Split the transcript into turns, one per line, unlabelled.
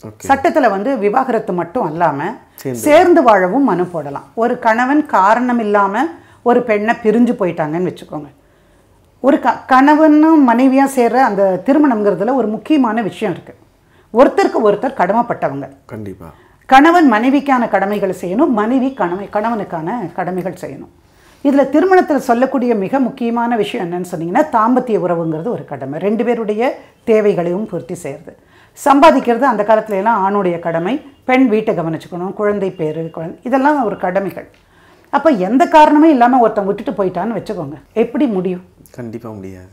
Okay.
சட்டத்தில் வந்து விவாகரத்து மட்டும் அல்லாமல் சேர்ந்து வாழவும் மனு போடலாம் ஒரு கணவன் காரணம் இல்லாமல் ஒரு பெண்ணை பிரிஞ்சு போயிட்டாங்கன்னு வச்சுக்கோங்க ஒரு க கணவனும் மனைவியாக சேர்ற அந்த திருமணம்ங்கிறதுல ஒரு முக்கியமான விஷயம் இருக்குது ஒருத்தருக்கு ஒருத்தர் கடமைப்பட்டவங்க
கண்டிப்பா
கணவன் மனைவிக்கான கடமைகளை செய்யணும் மனைவி கணவை கணவனுக்கான கடமைகள் செய்யணும் இதில் திருமணத்தில் சொல்லக்கூடிய மிக முக்கியமான விஷயம் என்னன்னு சொன்னீங்கன்னா தாம்பத்திய உறவுங்கிறது ஒரு கடமை ரெண்டு பேருடைய தேவைகளையும் பூர்த்தி செய்கிறது சம்பாதிக்கிறது அந்த காலத்துல எல்லாம் ஆணுடைய கடமை பெண் வீட்டை கவனிச்சுக்கணும் குழந்தை பேர் குழந்தை இதெல்லாம் ஒரு கடமைகள் அப்போ எந்த காரணமே இல்லாமல் ஒருத்தன் விட்டுட்டு போயிட்டான்னு வச்சுக்கோங்க எப்படி முடியும்
கண்டிப்பா முடியாது